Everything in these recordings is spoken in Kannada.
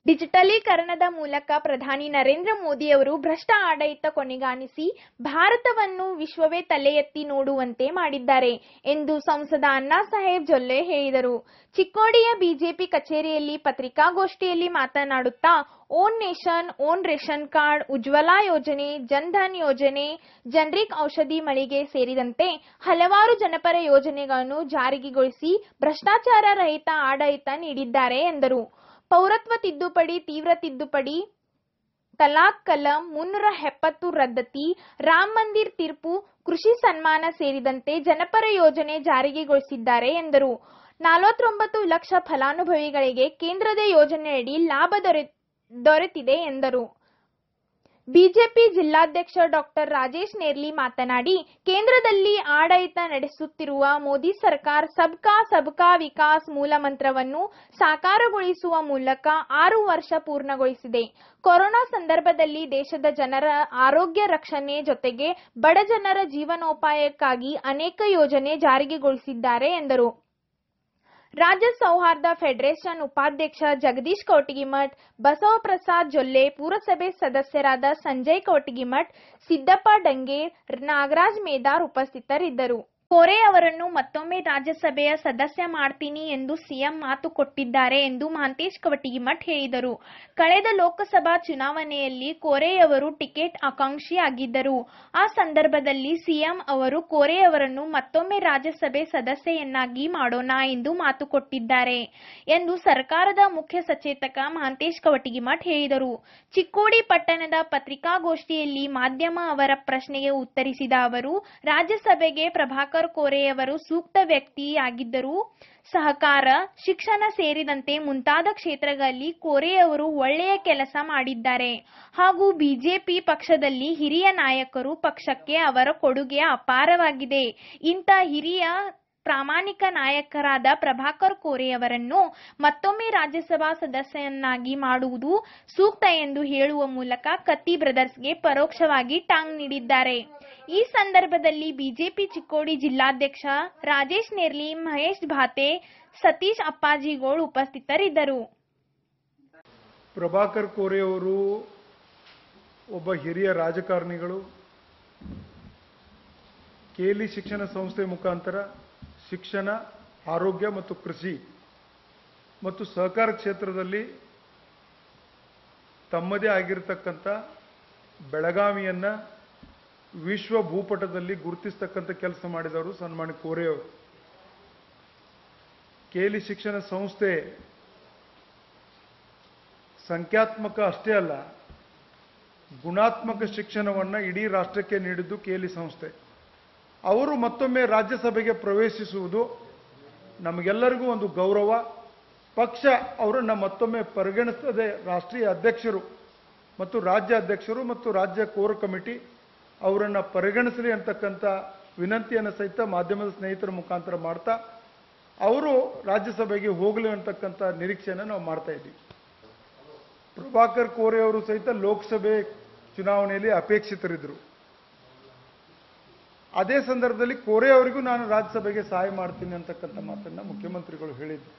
ಡಿಜಿಟಲೀಕರಣದ ಮೂಲಕ ಪ್ರಧಾನಿ ನರೇಂದ್ರ ಮೋದಿಯವರು ಭ್ರಷ್ಟ ಆಡಳಿತ ಕೊನೆಗಾಣಿಸಿ ಭಾರತವನ್ನು ವಿಶ್ವವೇ ತಲೆ ಎತ್ತಿ ನೋಡುವಂತೆ ಮಾಡಿದ್ದಾರೆ ಎಂದು ಸಂಸದ ಅಣ್ಣಾಸಾಹೇಬ್ ಜೊಲ್ಲೆ ಹೇಳಿದರು ಚಿಕ್ಕೋಡಿಯ ಬಿಜೆಪಿ ಕಚೇರಿಯಲ್ಲಿ ಪತ್ರಿಕಾಗೋಷ್ಠಿಯಲ್ಲಿ ಮಾತನಾಡುತ್ತಾ one nation one ration card Ujjwala Yojana Jan Dhan ಯೋಜನೆ ಜನರಿಕ್ ಔಷಧಿ ಮಳಿಗೆ ಸೇರಿದಂತೆ ಹಲವಾರು ಜನಪರ ಯೋಜನೆಗಳನ್ನು ಜಾರಿಗೆಗೊಳಿಸಿ ಭ್ರಷ್ಟಾಚಾರ ರಹಿತ ಆಡಳಿತ ನೀಡಿದ್ದಾರೆ ಎಂದರು ಪೌರತ್ವ ತಿದ್ದುಪಡಿ ತೀವ್ರ ತಿದ್ದುಪಡಿ ತಲಾಕ್ ಕಲಂ ಮುನ್ನೂರ ಎಪ್ಪತ್ತು ರದ್ದತಿ ರಾಮ್ ಮಂದಿರ್ ತೀರ್ಪು ಕೃಷಿ ಸನ್ಮಾನ ಸೇರಿದಂತೆ ಜನಪರ ಯೋಜನೆ ಜಾರಿಗೆಗೊಳಿಸಿದ್ದಾರೆ ಎಂದರು ನಲವತ್ತೊಂಬತ್ತು ಲಕ್ಷ ಫಲಾನುಭವಿಗಳಿಗೆ ಕೇಂದ್ರದ ಯೋಜನೆಯಡಿ ಲಾಭ ದೊರೆ ದೊರೆತಿದೆ ಎಂದರು ಬಿಜೆಪಿ ಜಿಲ್ಲಾಧ್ಯಕ್ಷ ಡಾಕ್ಟರ್ ರಾಜೇಶ್ ನೇರ್ಲಿ ಮಾತನಾಡಿ ಕೇಂದ್ರದಲ್ಲಿ ಆಡಳಿತ ನಡೆಸುತ್ತಿರುವ ಮೋದಿ ಸರ್ಕಾರ ಸಬ್ಕಾ ಸಬ್ಕಾ ವಿಕಾಸ್ ಮೂಲಮಂತ್ರವನ್ನು ಸಾಕಾರಗೊಳಿಸುವ ಮೂಲಕ ಆರು ವರ್ಷ ಪೂರ್ಣಗೊಳಿಸಿದೆ ಕೊರೋನಾ ಸಂದರ್ಭದಲ್ಲಿ ದೇಶದ ಜನರ ಆರೋಗ್ಯ ರಕ್ಷಣೆ ಜೊತೆಗೆ ಬಡ ಜನರ ಜೀವನೋಪಾಯಕ್ಕಾಗಿ ಅನೇಕ ಯೋಜನೆ ಜಾರಿಗೆಗೊಳಿಸಿದ್ದಾರೆ ಎಂದರು ರಾಜ್ಯ ಸೌಹಾರ್ದ ಫೆಡರೇಷನ್ ಉಪಾಧ್ಯಕ್ಷ ಜಗದೀಶ್ ಕೌಟಗಿಮಠ್ ಬಸವಪ್ರಸಾದ್ ಜೊಲ್ಲೆ ಪುರಸಭೆ ಸದಸ್ಯರಾದ ಸಂಜಯ್ ಕೌಟಗಿಮಠ್ ಸಿದ್ದಪ್ಪ ಡಂಗೇರ್ ನಾಗರಾಜ್ ಮೇದಾರ್ ಉಪಸ್ಥಿತರಿದ್ದರು ಕೋರೆ ಅವರನ್ನು ಮತ್ತೊಮ್ಮೆ ರಾಜ್ಯಸಭೆಯ ಸದಸ್ಯ ಮಾಡ್ತೀನಿ ಎಂದು ಸಿಎಂ ಮಾತು ಕೊಟ್ಟಿದ್ದಾರೆ ಎಂದು ಮಹಾಂತೇಶ್ ಕವಟಗಿಮಠ್ ಹೇಳಿದರು ಕಳೆದ ಲೋಕಸಭಾ ಚುನಾವಣೆಯಲ್ಲಿ ಕೋರೆಯವರು ಟಿಕೆಟ್ ಆಕಾಂಕ್ಷಿಯಾಗಿದ್ದರು ಆ ಸಂದರ್ಭದಲ್ಲಿ ಸಿಎಂ ಅವರು ಕೋರೆ ಅವರನ್ನು ಮತ್ತೊಮ್ಮೆ ರಾಜ್ಯಸಭೆ ಸದಸ್ಯೆಯನ್ನಾಗಿ ಮಾಡೋಣ ಎಂದು ಮಾತು ಕೊಟ್ಟಿದ್ದಾರೆ ಎಂದು ಸರ್ಕಾರದ ಮುಖ್ಯ ಸಚೇತಕ ಮಹಾಂತೇಶ್ ಕವಟಗಿಮಠ್ ಹೇಳಿದರು ಚಿಕ್ಕೋಡಿ ಪಟ್ಟಣದ ಪತ್ರಿಕಾಗೋಷ್ಠಿಯಲ್ಲಿ ಮಾಧ್ಯಮ ಅವರ ಪ್ರಶ್ನೆಗೆ ಉತ್ತರಿಸಿದ ಅವರು ರಾಜ್ಯಸಭೆಗೆ ಪ್ರಭಾಕರ್ ಕೋರೆಯವರು ಸೂಕ್ತ ವ್ಯಕ್ತಿಯಾಗಿದ್ದರು ಸಹಕಾರ ಶಿಕ್ಷಣ ಸೇರಿದಂತೆ ಮುಂತಾದ ಕ್ಷೇತ್ರಗಳಲ್ಲಿ ಕೋರೆಯವರು ಒಳ್ಳೆಯ ಕೆಲಸ ಮಾಡಿದ್ದಾರೆ ಹಾಗೂ ಬಿಜೆಪಿ ಪಕ್ಷದಲ್ಲಿ ಹಿರಿಯ ನಾಯಕರು ಪಕ್ಷಕ್ಕೆ ಅವರ ಕೊಡುಗೆ ಅಪಾರವಾಗಿದೆ ಇಂಥ ಹಿರಿಯ ಪ್ರಾಮಾಣಿಕ ನಾಯಕರಾದ ಪ್ರಭಾಕರ್ ಕೋರೆಯವರನ್ನು ಮತ್ತೊಮ್ಮೆ ರಾಜ್ಯಸಭಾ ಸದಸ್ಯನಾಗಿ ಮಾಡುವುದು ಸೂಕ್ತ ಎಂದು ಹೇಳುವ ಮೂಲಕ ಕತ್ತಿ ಬ್ರದರ್ಸ್ಗೆ ಪರೋಕ್ಷವಾಗಿ ಟಾಂಗ್ ನೀಡಿದ್ದಾರೆ ಈ ಸಂದರ್ಭದಲ್ಲಿ ಬಿಜೆಪಿ ಚಿಕ್ಕೋಡಿ ಜಿಲ್ಲಾಧ್ಯಕ್ಷ ರಾಜೇಶ್ ನೇರ್ಲಿ ಮಹೇಶ್ ಭಾತೆ ಸತೀಶ್ ಅಪ್ಪಾಜಿಗೋಳ್ ಉಪಸ್ಥಿತರಿದ್ದರು ಪ್ರಭಾಕರ್ ಕೋರೆಯವರು ಒಬ್ಬ ಹಿರಿಯ ರಾಜಕಾರಣಿಗಳು ಕೇಲಿ ಶಿಕ್ಷಣ ಸಂಸ್ಥೆ ಮುಖಾಂತರ ಶಿಕ್ಷಣ ಆರೋಗ್ಯ ಮತ್ತು ಕೃಷಿ ಮತ್ತು ಸಹಕಾರ ಕ್ಷೇತ್ರದಲ್ಲಿ ತಮ್ಮದೇ ಆಗಿರತಕ್ಕಂಥ ಬೆಳಗಾವಿಯನ್ನ ವಿಶ್ವ ಭೂಪಟದಲ್ಲಿ ಗುರುತಿಸ್ತಕ್ಕಂಥ ಕೆಲಸ ಮಾಡಿದವರು ಸನ್ಮಾನ್ಯ ಕೋರೆಯವರು ಕೇಲಿ ಶಿಕ್ಷಣ ಸಂಸ್ಥೆ ಸಂಖ್ಯಾತ್ಮಕ ಅಷ್ಟೇ ಅಲ್ಲ ಗುಣಾತ್ಮಕ ಶಿಕ್ಷಣವನ್ನ ಇಡೀ ರಾಷ್ಟ್ರಕ್ಕೆ ನೀಡಿದ್ದು ಕೇಲಿ ಸಂಸ್ಥೆ ಅವರು ಮತ್ತೊಮ್ಮೆ ರಾಜ್ಯಸಭೆಗೆ ಪ್ರವೇಶಿಸುವುದು ನಮಗೆಲ್ಲರಿಗೂ ಒಂದು ಗೌರವ ಪಕ್ಷ ಅವರನ್ನ ಮತ್ತೊಮ್ಮೆ ಪರಿಗಣಿಸದೆ ರಾಷ್ಟ್ರೀಯ ಅಧ್ಯಕ್ಷರು ಮತ್ತು ರಾಜ್ಯ ಅಧ್ಯಕ್ಷರು ಮತ್ತು ರಾಜ್ಯ ಕೋರ್ ಕಮಿಟಿ ಅವರನ್ನ ಪರಿಗಣಿಸಲಿ ಅಂತಕ್ಕಂಥ ವಿನಂತಿಯನ್ನು ಸಹಿತ ಮಾಧ್ಯಮದ ಸ್ನೇಹಿತರ ಮುಖಾಂತರ ಮಾಡ್ತಾ ಅವರು ರಾಜ್ಯಸಭೆಗೆ ಹೋಗಲಿ ಅಂತಕ್ಕಂಥ ನಿರೀಕ್ಷೆಯನ್ನು ನಾವು ಮಾಡ್ತಾ ಇದ್ದೀವಿ ಪ್ರಭಾಕರ್ ಕೋರೆ ಅವರು ಸಹಿತ ಲೋಕಸಭೆ ಚುನಾವಣೆಯಲ್ಲಿ ಅಪೇಕ್ಷಿತರಿದ್ದರು ಅದೇ ಸಂದರ್ಭದಲ್ಲಿ ಕೋರೆ ಅವರಿಗೂ ನಾನು ರಾಜ್ಯಸಭೆಗೆ ಸಹಾಯ ಮಾಡ್ತೀನಿ ಅಂತಕ್ಕಂಥ ಮಾತನ್ನ ಮುಖ್ಯಮಂತ್ರಿಗಳು ಹೇಳಿದ್ರು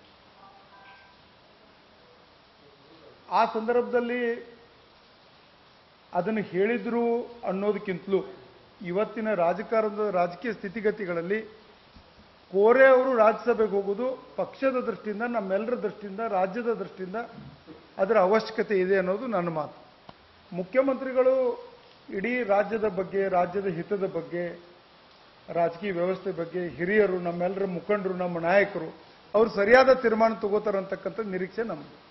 ಆ ಸಂದರ್ಭದಲ್ಲಿ ಅದನ್ನು ಹೇಳಿದ್ರು ಅನ್ನೋದಕ್ಕಿಂತಲೂ ಇವತ್ತಿನ ರಾಜಕಾರಣದ ರಾಜಕೀಯ ಸ್ಥಿತಿಗತಿಗಳಲ್ಲಿ ಕೋರೆ ಅವರು ರಾಜ್ಯಸಭೆಗೆ ಹೋಗೋದು ಪಕ್ಷದ ದೃಷ್ಟಿಯಿಂದ ನಮ್ಮೆಲ್ಲರ ದೃಷ್ಟಿಯಿಂದ ರಾಜ್ಯದ ದೃಷ್ಟಿಯಿಂದ ಅದರ ಅವಶ್ಯಕತೆ ಇದೆ ಅನ್ನೋದು ನನ್ನ ಮಾತು ಮುಖ್ಯಮಂತ್ರಿಗಳು ಇಡೀ ರಾಜ್ಯದ ಬಗ್ಗೆ ರಾಜ್ಯದ ಹಿತದ ಬಗ್ಗೆ ರಾಜಕೀಯ ವ್ಯವಸ್ಥೆ ಬಗ್ಗೆ ಹಿರಿಯರು ನಮ್ಮೆಲ್ಲರ ಮುಖಂಡರು ನಮ್ಮ ನಾಯಕರು ಅವರು ಸರಿಯಾದ ತೀರ್ಮಾನ ತಗೋತಾರಂತಕ್ಕಂಥ ನಿರೀಕ್ಷೆ ನಮ್ಮದು